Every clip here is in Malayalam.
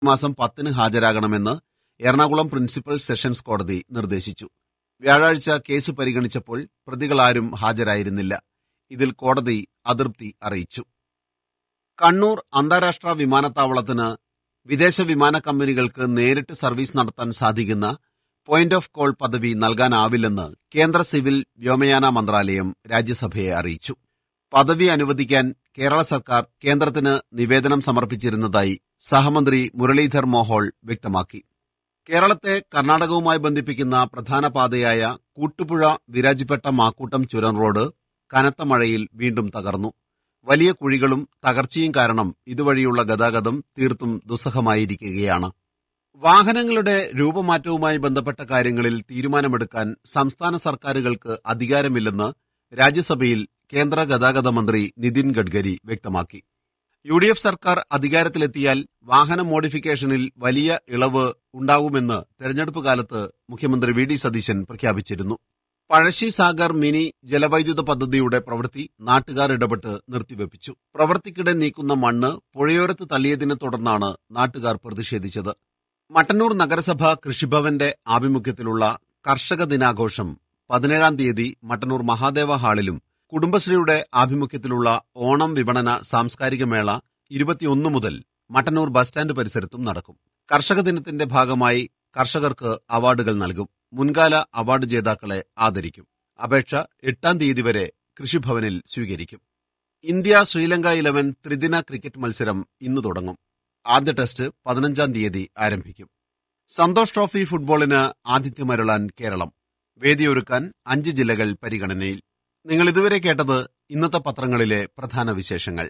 മാസം പത്തിന് ഹാജരാകണമെന്ന് എറണാകുളം പ്രിൻസിപ്പൽ സെഷൻസ് കോടതി നിർദ്ദേശിച്ചു വ്യാഴാഴ്ച കേസ് പരിഗണിച്ചപ്പോൾ പ്രതികളാരും ഹാജരായിരുന്നില്ല ഇതിൽ കോടതി അതൃപ്തി അറിയിച്ചു കണ്ണൂർ അന്താരാഷ്ട്ര വിമാനത്താവളത്തിന് വിദേശ വിമാന കമ്പനികൾക്ക് നേരിട്ട് സർവീസ് നടത്താൻ സാധിക്കുന്ന പോയിന്റ് ഓഫ് കോൾ പദവി നൽകാനാവില്ലെന്ന് കേന്ദ്ര സിവിൽ വ്യോമയാന മന്ത്രാലയം രാജ്യസഭയെ അറിയിച്ചു പദവി അനുവദിക്കാൻ കേരള സർക്കാർ കേന്ദ്രത്തിന് നിവേദനം സമർപ്പിച്ചിരുന്നതായി സഹമന്ത്രി മുരളീധർ മോഹോൾ വ്യക്തമാക്കി കേരളത്തെ കർണാടകവുമായി ബന്ധിപ്പിക്കുന്ന പ്രധാന പാതയായ കൂട്ടുപുഴ വിരാജിപ്പെട്ട മാക്കൂട്ടം ചുരം റോഡ് കനത്ത മഴയിൽ വീണ്ടും തകർന്നു വലിയ കുഴികളും തകർച്ചയും കാരണം ഇതുവഴിയുള്ള ഗതാഗതം തീർത്തും ദുസ്സഹമായിരിക്കുകയാണ് വാഹനങ്ങളുടെ രൂപമാറ്റവുമായി ബന്ധപ്പെട്ട കാര്യങ്ങളിൽ തീരുമാനമെടുക്കാൻ സംസ്ഥാന സർക്കാരുകൾക്ക് അധികാരമില്ലെന്ന് രാജ്യസഭയിൽ കേന്ദ്ര ഗതാഗത മന്ത്രി നിതിൻ ഗഡ്കരി വ്യക്തമാക്കി യു ഡി എഫ് സർക്കാർ അധികാരത്തിലെത്തിയാൽ വാഹന മോഡിഫിക്കേഷനിൽ വലിയ ഇളവ് ഉണ്ടാവുമെന്ന് തെരഞ്ഞെടുപ്പ് കാലത്ത് മുഖ്യമന്ത്രി വി ഡി സതീശൻ പ്രഖ്യാപിച്ചിരുന്നു പഴശ്ശി സാഗർ മിനി ജലവൈദ്യുത പദ്ധതിയുടെ പ്രവൃത്തി നാട്ടുകാർ ഇടപെട്ട് നിർത്തിവെപ്പിച്ചു പ്രവൃത്തിക്കിടെ നീക്കുന്ന മണ്ണ് പുഴയോരത്ത് തള്ളിയതിനെ തുടർന്നാണ് നാട്ടുകാർ പ്രതിഷേധിച്ചത് മട്ടന്നൂർ നഗരസഭ കൃഷിഭവന്റെ ആഭിമുഖ്യത്തിലുള്ള കർഷക ദിനാഘോഷം പതിനേഴാം തീയതി മട്ടന്നൂർ മഹാദേവ ഹാളിലും കുടുംബശ്രീയുടെ ആഭിമുഖ്യത്തിലുള്ള ഓണം വിപണന സാംസ്കാരിക മേള ഇരുപത്തിയൊന്ന് മുതൽ മട്ടന്നൂർ ബസ് സ്റ്റാൻഡ് പരിസരത്തും നടക്കും കർഷക ദിനത്തിന്റെ ഭാഗമായി കർഷകർക്ക് അവാർഡുകൾ നൽകും മുൻകാല അവാർഡ് ജേതാക്കളെ ആദരിക്കും അപേക്ഷ എട്ടാം തീയതി വരെ കൃഷിഭവനിൽ സ്വീകരിക്കും ഇന്ത്യ ശ്രീലങ്ക ഇലവൻ ത്രിദിന ക്രിക്കറ്റ് മത്സരം ഇന്ന് തുടങ്ങും ആദ്യ ടെസ്റ്റ് പതിനഞ്ചാം തീയതി ആരംഭിക്കും സന്തോഷ് ട്രോഫി ഫുട്ബോളിന് ആതിഥ്യമരുളാൻ കേരളം വേദിയൊരുക്കാൻ അഞ്ച് ജില്ലകൾ പരിഗണനയിൽ നിങ്ങൾ ഇതുവരെ കേട്ടത് ഇന്നത്തെ പത്രങ്ങളിലെ പ്രധാന വിശേഷങ്ങൾ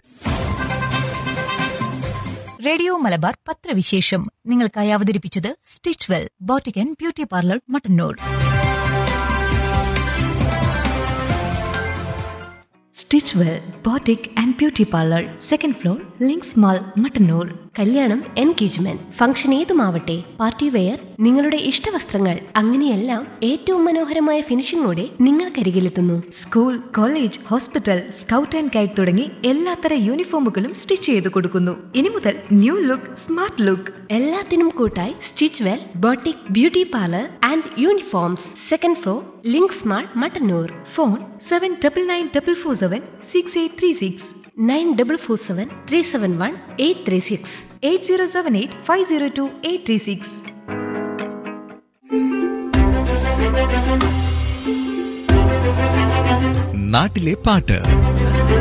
റേഡിയോ മലബാർ പത്രവിശേഷം നിങ്ങൾക്കായി അവതരിപ്പിച്ചത് stitch well boutique and beauty parlour Mattannur stitch well boutique and beauty parlour second floor links mall Mattannur കല്യാണം എൻഗേജ്മെന്റ് ഫംഗ്ഷൻ ഏതുമാവട്ടെ പാർട്ടി വെയർ നിങ്ങളുടെ ഇഷ്ടവസ്ത്രങ്ങൾ അങ്ങനെയെല്ലാം ഏറ്റവും മനോഹരമായ ഫിനിഷിംഗോടെ നിങ്ങൾക്കരികിലെത്തുന്നു school college hospital scout and guide തുടങ്ങി എല്ലാത്തര യൂണിഫോമുകളും സ്റ്റിച്ച് ചെയ്ത് കൊടുക്കുന്നു ഇനി മുതൽ ന്യൂ ലുക്ക് സ്മാർട്ട് ലുക്ക് എല്ലാത്തിനും കൂട്ടായി stitch well boutique beauty parlour and uniforms second floor links mall Mattannur phone seven double nine double four seven six eight three six nine double four seven three seven one eight three six eight zero seven eight five zero two eight three six നാട്ടിലെ പാട്ട്